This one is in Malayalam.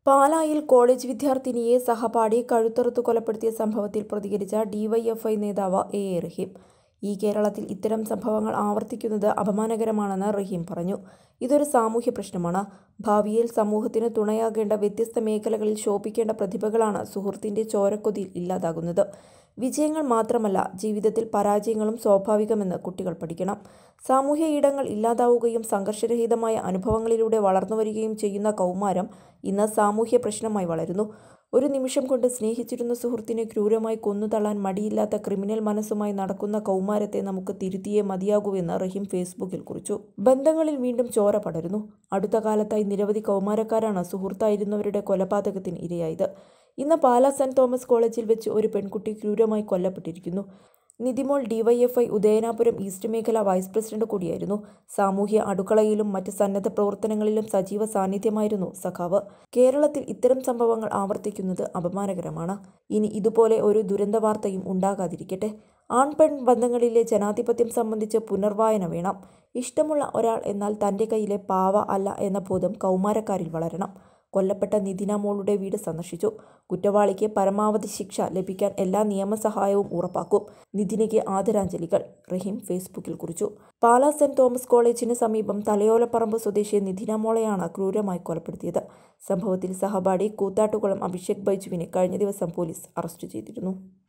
പാലായിൽ കോളേജ് വിദ്യാർത്ഥിനിയെ സഹപാഠി കഴുത്തറുത്തു കൊലപ്പെടുത്തിയ സംഭവത്തിൽ പ്രതികരിച്ച ഡിവൈഎഫ്ഐ നേതാവ് എ എ റഹീം ഈ കേരളത്തിൽ ഇത്തരം സംഭവങ്ങൾ ആവർത്തിക്കുന്നത് അപമാനകരമാണെന്ന് റഹീം പറഞ്ഞു ഇതൊരു സാമൂഹ്യ പ്രശ്നമാണ് ഭാവിയിൽ സമൂഹത്തിന് തുണയാകേണ്ട വ്യത്യസ്ത മേഖലകളിൽ ശോഭിക്കേണ്ട പ്രതിഭകളാണ് സുഹൃത്തിന്റെ ചോരക്കൊതിയിൽ ഇല്ലാതാകുന്നത് വിജയങ്ങൾ മാത്രമല്ല ജീവിതത്തിൽ പരാജയങ്ങളും സ്വാഭാവികമെന്ന് കുട്ടികൾ പഠിക്കണം സാമൂഹ്യ ഇടങ്ങൾ ഇല്ലാതാവുകയും സംഘർഷരഹിതമായ അനുഭവങ്ങളിലൂടെ വളർന്നുവരികയും ചെയ്യുന്ന കൗമാരം ഇന്ന് സാമൂഹ്യ പ്രശ്നമായി വളരുന്നു ഒരു നിമിഷം കൊണ്ട് സ്നേഹിച്ചിരുന്ന സുഹൃത്തിനെ ക്രൂരമായി കൊന്നുതള്ളാൻ മടിയില്ലാത്ത ക്രിമിനൽ മനസ്സുമായി നടക്കുന്ന കൗമാരത്തെ നമുക്ക് തിരുത്തിയേ മതിയാകൂവെന്ന് റഹീം ഫേസ്ബുക്കിൽ കുറിച്ചു ബന്ധങ്ങളിൽ വീണ്ടും ചോര പടരുന്നു അടുത്ത കാലത്തായി നിരവധി കൗമാരക്കാരാണ് സുഹൃത്തായിരുന്നവരുടെ കൊലപാതകത്തിന് ഇരയായത് ഇന്ന് പാലാ സെന്റ് തോമസ് കോളേജിൽ വെച്ച് ഒരു പെൺകുട്ടി ക്രൂരമായി കൊല്ലപ്പെട്ടിരിക്കുന്നു നിതിമോൾ ഡിവൈഎഫ്ഐ ഉദയനാപുരം ഈസ്റ്റ് മേഖല വൈസ് പ്രസിഡന്റ് കൂടിയായിരുന്നു സാമൂഹ്യ അടുക്കളയിലും മറ്റ് സന്നദ്ധ പ്രവർത്തനങ്ങളിലും സജീവ സാന്നിധ്യമായിരുന്നു സഖാവ് കേരളത്തിൽ ഇത്തരം സംഭവങ്ങൾ ആവർത്തിക്കുന്നത് അപമാനകരമാണ് ഇനി ഇതുപോലെ ഒരു ദുരന്ത വാർത്തയും ഉണ്ടാകാതിരിക്കട്ടെ ആൺ പെൺ ബന്ധങ്ങളിലെ ജനാധിപത്യം സംബന്ധിച്ച് പുനർവായന വേണം ഇഷ്ടമുള്ള ഒരാൾ എന്നാൽ തൻ്റെ കയ്യിലെ പാവ അല്ല എന്ന ബോധം കൗമാരക്കാരിൽ വളരണം കൊല്ലപ്പെട്ട നിതിന മോളുടെ വീട് സന്ദർശിച്ചു കുറ്റവാളിക്ക് പരമാവധി ശിക്ഷ ലഭിക്കാൻ എല്ലാ നിയമസഹായവും ഉറപ്പാക്കും നിതിനയ്ക്ക് ആദരാഞ്ജലികൾ റഹീം ഫേസ്ബുക്കിൽ കുറിച്ചു പാലാ സെന്റ് തോമസ് കോളേജിന് സമീപം തലയോലപ്പറമ്പ് സ്വദേശി നിതിന മോളെയാണ് ക്രൂരമായി കൊലപ്പെടുത്തിയത് സംഭവത്തിൽ സഹപാഠി കൂത്താട്ടുകുളം അഭിഷേക് ബൈജുവിനെ കഴിഞ്ഞ ദിവസം പോലീസ് അറസ്റ്റ് ചെയ്തിരുന്നു